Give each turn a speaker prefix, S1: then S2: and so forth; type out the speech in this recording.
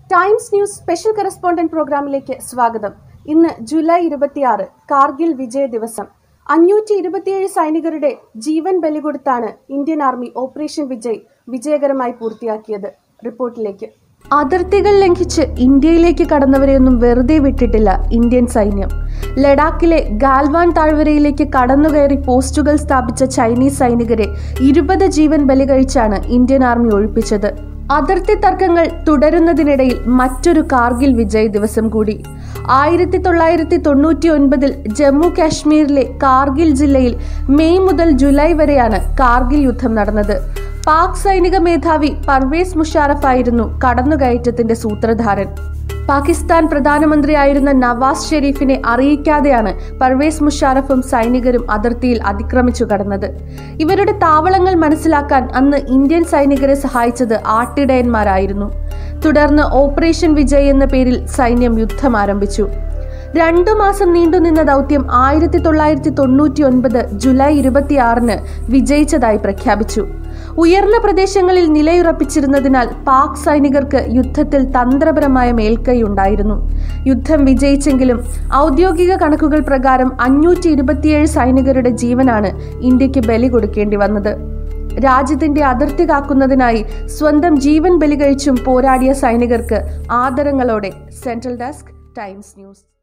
S1: times news special correspondent പ്രോഗ്രാമിലേക്ക് സ്വാഗതം ഇന്ന് ജൂലൈ ഇരുപത്തിയാറ് കാർഗിൽ വിജയ ദിവസം അഞ്ഞൂറ്റി ഇരുപത്തിയേഴ് സൈനികരുടെ ജീവൻ ബലി കൊടുത്താണ് ഇന്ത്യൻ ആർമി ഓപ്പറേഷൻ വിജയ് വിജയകരമായി പൂർത്തിയാക്കിയത് റിപ്പോർട്ടിലേക്ക് അതിർത്തികൾ ലംഘിച്ച് ഇന്ത്യയിലേക്ക് കടന്നവരെയൊന്നും വെറുതെ വിട്ടിട്ടില്ല ഇന്ത്യൻ സൈന്യം ലഡാക്കിലെ ഗാൽവാൻ താഴ്വരയിലേക്ക് കടന്നുകയറി പോസ്റ്റുകൾ സ്ഥാപിച്ച ചൈനീസ് സൈനികരെ ഇരുപത് ജീവൻ ബലി കഴിച്ചാണ് ഇന്ത്യൻ ആർമി ഒഴിപ്പിച്ചത് അതിർത്തി തർക്കങ്ങൾ തുടരുന്നതിനിടയിൽ മറ്റൊരു കാർഗിൽ വിജയ് ദിവസം കൂടി ആയിരത്തി തൊള്ളായിരത്തി തൊണ്ണൂറ്റി ഒൻപതിൽ ജമ്മു കാശ്മീരിലെ കാർഗിൽ ജില്ലയിൽ മെയ് മുതൽ ജൂലൈ വരെയാണ് കാർഗിൽ യുദ്ധം നടന്നത് പാക് സൈനിക മേധാവി പർവേസ് മുഷാറഫ് ആയിരുന്നു കടന്നുകയറ്റത്തിന്റെ സൂത്രധാരൻ പാകിസ്ഥാൻ പ്രധാനമന്ത്രിയായിരുന്ന നവാസ് ഷെരീഫിനെ അറിയിക്കാതെയാണ് പർവേസ് മുഷാറഫും സൈനികരും അതിർത്തിയിൽ അതിക്രമിച്ചു കടന്നത് ഇവരുടെ താവളങ്ങൾ മനസ്സിലാക്കാൻ അന്ന് ഇന്ത്യൻ സൈനികരെ സഹായിച്ചത് ആട്ടിടയന്മാരായിരുന്നു തുടർന്ന് ഓപ്പറേഷൻ വിജയ് എന്ന പേരിൽ സൈന്യം യുദ്ധം ആരംഭിച്ചു രണ്ടു മാസം നീണ്ടുനിന്ന ദൗത്യം ആയിരത്തി തൊള്ളായിരത്തി തൊണ്ണൂറ്റി ഒൻപത് ജൂലൈ ഇരുപത്തിയാറിന് വിജയിച്ചതായി പ്രഖ്യാപിച്ചു ഉയർന്ന പ്രദേശങ്ങളിൽ നിലയുറപ്പിച്ചിരുന്നതിനാൽ പാക് സൈനികർക്ക് യുദ്ധത്തിൽ തന്ത്രപരമായ മേൽക്കൈയുണ്ടായിരുന്നു യുദ്ധം വിജയിച്ചെങ്കിലും ഔദ്യോഗിക കണക്കുകൾ പ്രകാരം അഞ്ഞൂറ്റി ഇരുപത്തിയേഴ് സൈനികരുടെ ജീവനാണ് ഇന്ത്യക്ക് ബലി കൊടുക്കേണ്ടി വന്നത് രാജ്യത്തിന്റെ അതിർത്തി കാക്കുന്നതിനായി സ്വന്തം ജീവൻ ബലി കഴിച്ചും പോരാടിയ സൈനികർക്ക് ആദരങ്ങളോടെ സെൻട്രൽ ഡെസ്ക് ടൈംസ് ന്യൂസ്